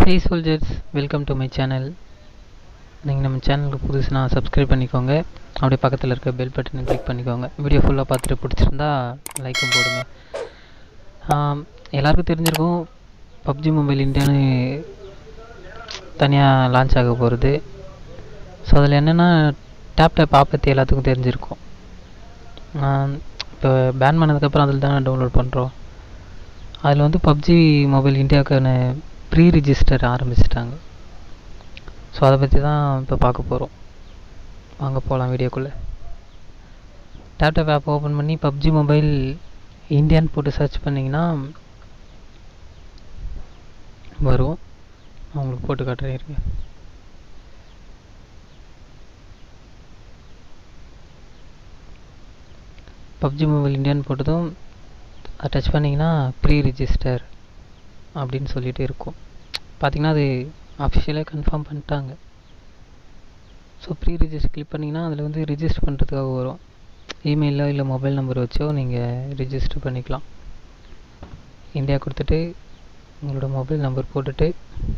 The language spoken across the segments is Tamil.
hey soldiers welcome to my channel நீங்கள் நம்ம சேனலுக்கு புதுசுனா சப்ஸ்கிரைப் பண்ணிக்கோங்க அப்படியே பக்கத்தில் இருக்க பெல் பட்டனை கிளிக் பண்ணிக்கோங்க வீடியோ ஃபுல்லாக பார்த்துட்டு பிடிச்சிருந்தா லைக்கும் போடுங்க ஆம், எல்லாருக்கும் தெரிஞ்சிருக்கும் பப்ஜி மொபைல் இந்தியான்னு தனியாக லான்ச் ஆக போகிறது ஸோ அதில் என்னென்னா டேப் டேப் ஆப் பற்றி எல்லாத்துக்கும் தெரிஞ்சிருக்கும் இப்போ பேன் பண்ணதுக்கப்புறம் அதில் தானே டவுன்லோட் பண்ணுறோம் அதில் வந்து பப்ஜி மொபைல் இந்தியாவுக்கான ப்ரீ ரிஜிஸ்டர் ஆரம்பிச்சிட்டாங்க ஸோ அதை பற்றி தான் இப்போ பார்க்க போகிறோம் வாங்க போகலாம் வீடியோக்குள்ளே டேப் டேப் ஆப் ஓப்பன் பண்ணி பப்ஜி மொபைல் இந்தியான்னு போட்டு சர்ச் பண்ணிங்கன்னா வரும் நான் உங்களுக்கு போட்டு காட்டுறேன் இருங்க பப்ஜி மொபைல் இந்தியான்னு போட்டதும் அதை டச் பண்ணிங்கன்னா ப்ரீ ரிஜிஸ்டர் அப்படின்னு சொல்லிட்டு இருக்கும் பார்த்தீங்கன்னா அது அஃபிஷியலாக கன்ஃபார்ம் பண்ணிட்டாங்க ஸோ ப்ரீ ரிஜிஸ்டர் கிளிக் பண்ணிங்கன்னா அதில் வந்து ரிஜிஸ்டர் பண்ணுறதுக்காக வரும் இமெயிலோ இல்லை மொபைல் நம்பர் வச்சோ நீங்கள் ரிஜிஸ்டர் பண்ணிக்கலாம் இந்தியா கொடுத்துட்டு உங்களோட மொபைல் நம்பர் போட்டுட்டு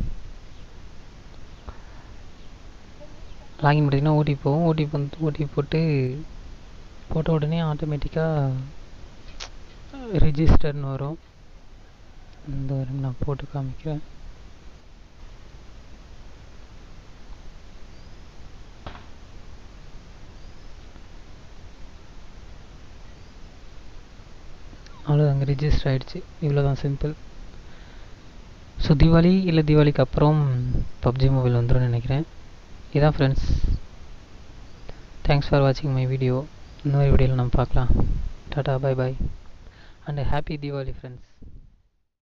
லாகின் பண்ணிங்கன்னா ஓடிபி போகும் ஓடிபி வந்து ஓடிபி போட்டு போட்ட உடனே ஆட்டோமேட்டிக்காக ரிஜிஸ்டர்னு வரும் இந்த வரும் நான் போட்டு காமிக்கிறேன் அவ்வளோதாங்க ரிஜிஸ்டர் ஆகிடுச்சு இவ்வளோ தான் சிம்பிள் ஸோ தீபாவளி இல்லை தீபாவளிக்கு அப்புறம் பப்ஜி மொபைல் வந்துடும் நினைக்கிறேன் இதான் ஃப்ரெண்ட்ஸ் தேங்க்ஸ் ஃபார் வாட்சிங் மை வீடியோ இன்னொரு வீடியோவில் நம்ம பார்க்கலாம் tata bye bye and happy Deepavali friends